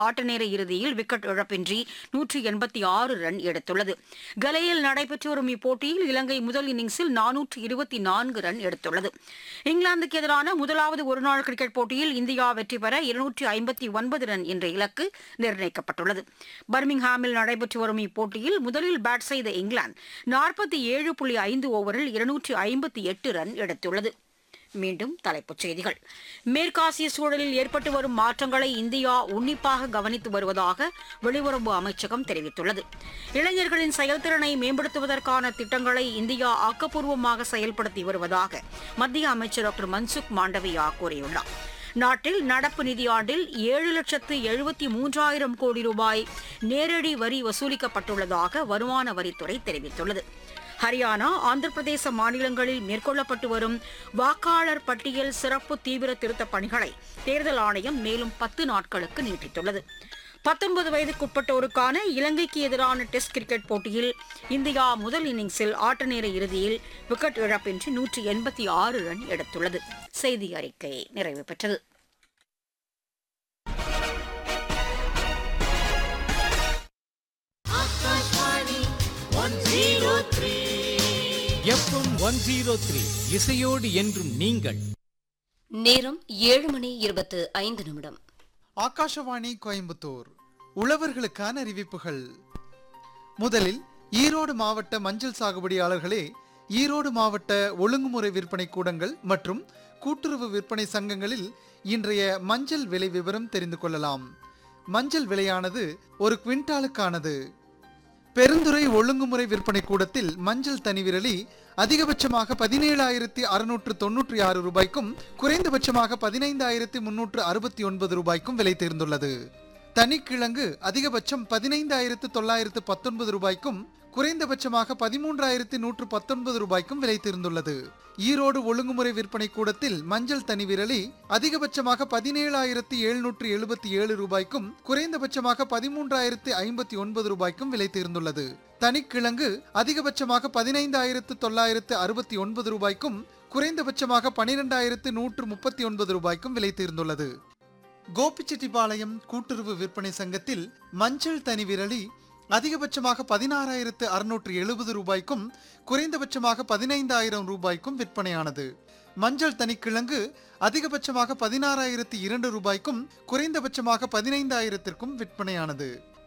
ஆட்ட நேர இறுதியில் விக்கெட் இழப்பின்றி நூற்றி எண்பத்தி ஆறு ரன் எடுத்துள்ளது கலையில் நடைபெற்று வரும் இப்போட்டியில் இலங்கை முதல் இன்னிங்ஸில் நானூற்று இருபத்தி நான்கு ரன் எடுத்துள்ளது இங்கிலாந்துக்கு எதிரான முதலாவது ஒருநாள் கிரிக்கெட் போட்டியில் இந்தியா வெற்றி பெற இருநூற்றி ஐம்பத்தி ஒன்பது ரன் என்ற இலக்கு நிர்ணயிக்கப்பட்டுள்ளது பர்மிங்ஹாமில் நடைபெற்று வரும் இப்போட்டியில் முதலில் பேட் செய்த இங்கிலாந்து நாற்பத்தி ஏழு புள்ளி ஐந்து ஓவரில் இருநூற்றி ஐம்பத்தி எட்டு ரன் எடுத்துள்ளது மீண்டும் தலைப்புச் செய்திகள் மேற்காசிய சூழலில் ஏற்பட்டு வரும் மாற்றங்களை இந்தியா உன்னிப்பாக கவனித்து வருவதாக வெளியுறவு அமைச்சகம் தெரிவித்துள்ளது இளைஞர்களின் செயல்திறனை மேம்படுத்துவதற்கான திட்டங்களை இந்தியா ஆக்கப்பூர்வமாக செயல்படுத்தி வருவதாக மத்திய அமைச்சர் டாக்டர் மன்சுக் மாண்டவியா கூறியுள்ளார் நாட்டில் நடப்பு நிதியாண்டில் ஏழு லட்சத்து எழுபத்தி மூன்றாயிரம் கோடி ரூபாய் நேரடி வரி வசூலிக்கப்பட்டுள்ளதாக வருமான வரித்துறை தெரிவித்துள்ளது ஹரியானா ஆந்திர பிரதேச மாநிலங்களில் மேற்கொள்ளப்பட்டு வரும் வாக்காளர் பட்டியல் சிறப்பு தீவிர திருத்தப் பணிகளை தேர்தல் ஆணையம் மேலும் பத்து நாட்களுக்கு நீட்டித்துள்ளது பத்தொன்பது வயதுக்குட்பட்டோருக்கான இலங்கைக்கு எதிரான டெஸ்ட் கிரிக்கெட் போட்டியில் இந்தியா முதல் இன்னிங்ஸில் ஆட்ட நேர இறுதியில் விக்கெட் இழப்பின்றி நூற்றி எண்பத்தி ஆறு ரன் எடுத்துள்ளது செய்தி அறிக்கை நிறைவு பெற்றது எஃப்எம் ஒன் ஜீரோ த்ரீ இசையோடு என்றும் நீங்கள் நேரம் ஏழு மணி இருபத்து ஐந்து நிமிடம் ஆகாஷவாணி கோயம்புத்தூர் உழவர்களுக்கான அறிவிப்புகள் முதலில் ஈரோடு மாவட்ட மஞ்சள் சாகுபடியாளர்களே ஈரோடு மாவட்ட ஒழுங்குமுறை விற்பனை கூடங்கள் மற்றும் கூட்டுறவு விற்பனை சங்கங்களில் இன்றைய மஞ்சள் விலை விவரம் தெரிந்து கொள்ளலாம் மஞ்சள் விலையானது ஒரு குவிண்டாலுக்கானது பெருந்துறை ஒழுங்குமுறை விற்பனை கூடத்தில் மஞ்சள் தனிவிரலி அதிகபட்சமாக பதினேழாயிரத்தி அறுநூற்று தொன்னூற்றி ஆறு ரூபாய்க்கும் குறைந்தபட்சமாக பதினைந்தாயிரத்தி முன்னூற்று அறுபத்தி ஒன்பது ரூபாய்க்கும் விலை தேர்ந்துள்ளது தனிக்கிழங்கு அதிகபட்சம் பதினைந்தாயிரத்து தொள்ளாயிரத்து பத்தொன்பது ரூபாய்க்கும் குறைந்தபட்சமாக பதிமூன்றாயிரத்தி நூற்று பத்தொன்பது ரூபாய்க்கும் விலை தேர்ந்துள்ளது ஈரோடு ஒழுங்குமுறை விற்பனை கூடத்தில் மஞ்சள் தனி விரலி அதிகபட்சமாக பதினேழாயிரத்தி எழுநூற்று எழுபத்தி ஏழு ரூபாய்க்கும் குறைந்தபட்சமாக பதிமூன்றாயிரத்தி ஐம்பத்தி ஒன்பது ரூபாய்க்கும் விலை தேர்ந்துள்ளது தனிக்கிழங்கு அதிகபட்சமாக பதினைந்தாயிரத்து தொள்ளாயிரத்து அறுபத்தி ஒன்பது ரூபாய்க்கும் குறைந்தபட்சமாக பனிரெண்டாயிரத்து நூற்று முப்பத்தி ஒன்பது ரூபாய்க்கும் விலை தேர்ந்துள்ளது கோபிச்செட்டிப்பாளையம் கூட்டுறவு விற்பனை சங்கத்தில் மஞ்சள் தனி விரலி அதிகபட்சமாக பதினாறாயிரத்து அறுநூற்று எழுபது ரூபாய்க்கும் குறைந்தபட்சமாக பதினைந்தாயிரம் ரூபாய்க்கும் விற்பனையானது மஞ்சள் தனிக்கிழங்கு அதிகபட்சமாக பதினாறாயிரத்து இரண்டு ரூபாய்க்கும் குறைந்தபட்சமாக பதினைந்தாயிரத்திற்கும் விற்பனையானது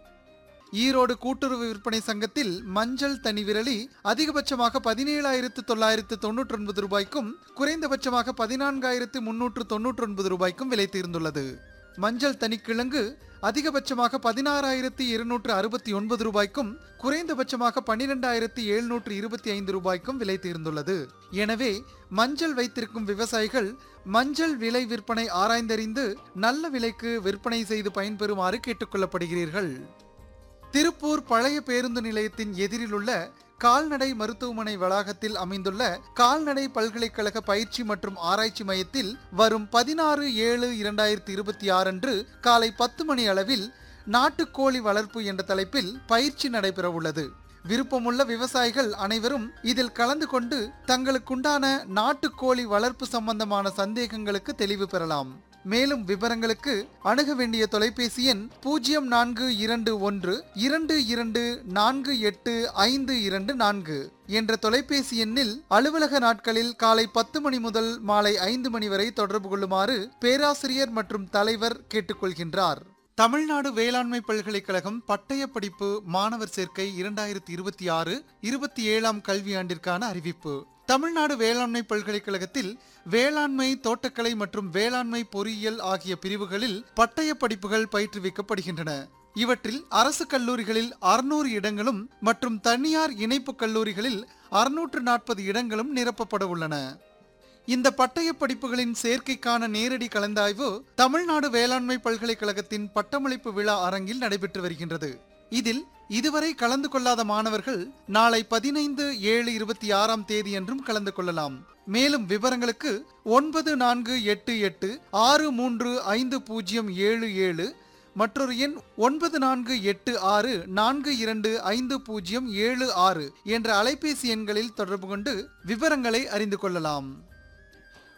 ஈரோடு கூட்டுறவு விற்பனை சங்கத்தில் மஞ்சள் தனி விரலி அதிகபட்சமாக பதினேழாயிரத்து தொள்ளாயிரத்து தொன்னூற்றி ஒன்பது ரூபாய்க்கும் குறைந்தபட்சமாக பதினான்காயிரத்து முன்னூற்று தொன்னூற்றி ஒன்பது ரூபாய்க்கும் விலை தீர்ந்துள்ளது மஞ்சள் தனிக்கிழங்கு அதிகபட்சமாக பதினாறாயிரத்தி இருநூற்று அறுபத்தி ஒன்பது ரூபாய்க்கும் குறைந்தபட்சமாக பன்னிரெண்டாயிரத்தி எழுநூற்று இருபத்தி ஐந்து ரூபாய்க்கும் விலை தீர்ந்துள்ளது எனவே மஞ்சள் வைத்திருக்கும் விவசாயிகள் மஞ்சள் விலை விற்பனை ஆராய்ந்தறிந்து நல்ல விலைக்கு விற்பனை செய்து பயன்பெறுமாறு கேட்டுக்கொள்ளப்படுகிறீர்கள் திருப்பூர் பழைய பேருந்து நிலையத்தின் எதிரில் உள்ள கால்நடை மருத்துவமனை வளாகத்தில் அமைந்துள்ள கால்நடை பல்கலைக்கழக பயிற்சி மற்றும் ஆராய்ச்சி மையத்தில் வரும் பதினாறு ஏழு இரண்டாயிரத்தி இருபத்தி ஆறு அன்று காலை பத்து மணி அளவில் நாட்டுக்கோழி வளர்ப்பு என்ற தலைப்பில் பயிற்சி நடைபெற உள்ளது விருப்பமுள்ள விவசாயிகள் அனைவரும் இதில் கலந்து கொண்டு தங்களுக்குண்டான நாட்டுக்கோழி வளர்ப்பு சம்பந்தமான சந்தேகங்களுக்கு தெளிவு பெறலாம் மேலும் விவரங்களுக்கு அணுக வேண்டிய தொலைபேசி எண் பூஜ்ஜியம் நான்கு இரண்டு ஒன்று இரண்டு இரண்டு நான்கு எட்டு ஐந்து இரண்டு நான்கு என்ற தொலைபேசி எண்ணில் அலுவலக நாட்களில் காலை பத்து மணி முதல் மாலை ஐந்து மணி வரை தொடர்பு கொள்ளுமாறு பேராசிரியர் மற்றும் தலைவர் கேட்டுக்கொள்கின்றார் தமிழ்நாடு வேளாண்மை பல்கலைக்கழகம் பட்டய படிப்பு மாணவர் சேர்க்கை இரண்டாயிரத்தி இருபத்தி ஆறு இருபத்தி ஏழாம் கல்வியாண்டிற்கான அறிவிப்பு தமிழ்நாடு வேளாண்மை பல்கலைக்கழகத்தில் வேளாண்மை தோட்டக்கலை மற்றும் வேளாண்மை பொறியியல் ஆகிய பிரிவுகளில் பட்டய படிப்புகள் பயிற்றுவிக்கப்படுகின்றன இவற்றில் அரசு கல்லூரிகளில் அறுநூறு இடங்களும் மற்றும் தனியார் இணைப்பு கல்லூரிகளில் அறுநூற்று நாற்பது இடங்களும் நிரப்பப்பட உள்ளன இந்த பட்டய படிப்புகளின் சேர்க்கைக்கான நேரடி கலந்தாய்வு தமிழ்நாடு வேளாண்மை பல்கலைக்கழகத்தின் பட்டமளிப்பு விழா அரங்கில் நடைபெற்று வருகின்றது இதில் இதுவரை கலந்து கொள்ளாத மாணவர்கள் நாளை பதினைந்து ஏழு இருபத்தி ஆறாம் தேதியன்றும் கலந்து கொள்ளலாம் மேலும் விவரங்களுக்கு ஒன்பது நான்கு எட்டு எட்டு ஆறு மூன்று ஐந்து பூஜ்ஜியம் ஏழு ஏழு மற்றொரு எண் ஒன்பது நான்கு எட்டு ஆறு நான்கு இரண்டு ஐந்து பூஜ்ஜியம் ஏழு ஆறு என்ற அலைபேசி எண்களில் தொடர்பு கொண்டு விவரங்களை அறிந்து கொள்ளலாம்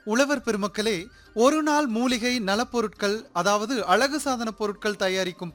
உழவர் பெருமக்களே ஒரு நாள் மூலிகை நலப்பொருட்கள் அதாவது அழகு சாதன பொருட்கள் தயாரிக்கும்